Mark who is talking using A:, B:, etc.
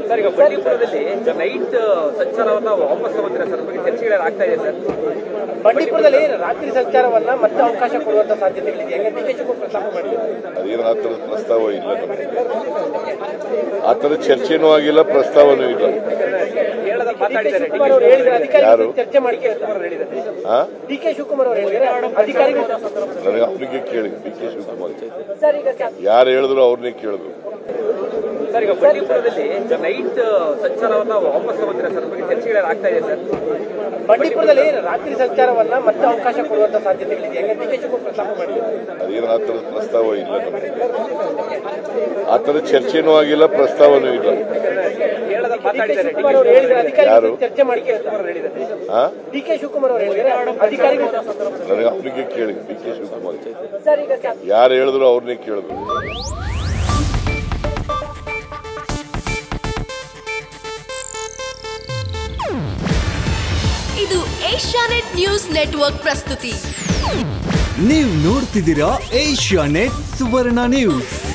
A: Sir ಈಗ ಬಂಡೀಪುರದಲ್ಲಿ night ಸಂಚಾರವನ್ನ ವಾಪಸ್ ತಗೊಂತೀರಾ sir ಬಗ್ಗೆ ಚರ್ಚೆಗಳು ಆಗ್ತಾ ಇದೆ ಸರ್
B: ಬಂಡೀಪುರದಲ್ಲಿ ರಾತ್ರಿ ಸಂಚಾರವನ್ನ ಮತ್ತೆ ಅವಕಾಶ ಕೊಡುವಂತ ಸಾಧ್ಯತೆಗಳಿದೆ ಹೆಂಗೆ ಡಿ ಕೆ ಶಿವಕುಮಾರ್ ಪ್ರಸ್ತಾಪ ಮಾಡಿದ್ದಾರೆ
C: ಅದೇನು ಆ ಥರದ ಪ್ರಸ್ತಾವ ಇಲ್ಲ ನಮಗೆ ಆ ಥರದ ಚರ್ಚೆನೂ ಆಗಿಲ್ಲ ಪ್ರಸ್ತಾವನೂ ಇಲ್ಲ
A: ಹೇಳದ ಮಾತಾಡಿದ್ದಾರೆ
B: ಶಿವಕುಮಾರ್ ಅವರು ಹೇಳಿದ್ರೆ
C: ಯಾರು?
B: ಅಧಿಕಾರಿಗಳು ಚರ್ಚೆ ಮಾಡಿ ಕೇಳ್ತಾರೆ
C: ಹಾ
B: ಡಿ ಕೆ ಶಿವಕುಮಾರ್ ಅವರು ಹೇಳಿದ್ರೆ ಅಧಿಕಾರಿಗಳು
C: ನನಗೆ ಅವನಿಗೆ ಕೇಳಿ ಡಿ ಕೆ ಶಿವಕುಮಾರ್
B: ಸರ್ ಈಗ
C: ಯಾರು ಹೇಳಿದ್ರು ಅವ್ರನ್ನೇ ಕೇಳಿದ್ರು
A: ಸರ್ ಈಗ ಬಂಡೀಪುರದಲ್ಲಿ ನೈಟ್ ಸಂಚಾರವನ್ನ ವಾಪಸ್ ತಗೊಂತೀರಾ ಸರ್ ಬಗ್ಗೆ ಚರ್ಚೆಗಳು ಆಗ್ತಾ ಇದೆ ಸರ್
B: ಬಂಡೀಪುರದಲ್ಲಿ ರಾತ್ರಿ ಸಂಚಾರವನ್ನ ಮತ್ತೆ ಅವಕಾಶ ಕೊಡುವಂತ ಸಾಧ್ಯತೆಗಳಿದೆ ಹೆಂಗೆ ಡಿ ಕೆ ಶಿವಕುಮಾರ್ ಪ್ರಸ್ತಾಪ ಮಾಡಿದ್ದಾರೆ
C: ಅದೇನು ಆ ಥರದ ಪ್ರಸ್ತಾವ ಇಲ್ಲ ನಮಗೆ ಆ ಥರದ ಚರ್ಚೆನೂ ಆಗಿಲ್ಲ ಪ್ರಸ್ತಾವನೂ ಇಲ್ಲ
A: ಹೇಳದ ಮಾತಾಡಿದ್ದಾರೆ
B: ಶಿವಕುಮಾರ್ ಅವರು ಹೇಳಿದ್ರೆ
C: ಯಾರು?
B: ಅಧಿಕಾರಿಗಳು ಚರ್ಚೆ ಮಾಡಿ ಕೇಳ್ತಾರೆ
C: ಹಾ
B: ಡಿ ಕೆ ಶಿವಕುಮಾರ್ ಅವರು ಹೇಳಿದ್ರೆ ಅಧಿಕಾರಿಗಳು
C: ನನಗೆ ಅವನಿಗೆ ಕೇಳಿ ಡಿ ಕೆ ಶಿವಕುಮಾರ್
B: ಸರ್ ಈಗ
C: ಯಾರು ಹೇಳಿದ್ರು ಅವ್ರನ್ನೇ ಕೇಳಿದ್ರು
D: ಇದು ಏಷ್ಯಾನೆಟ್ ನ್ಯೂಸ್ ನೆಟ್ವರ್ಕ್ ಪ್ರಸ್ತುತಿ
E: ನೀವು ನೋಡ್ತಿದ್ದೀರಾ ಏಷ್ಯಾ ನೆಟ್ ಸುವರ್ಣ ನ್ಯೂಸ್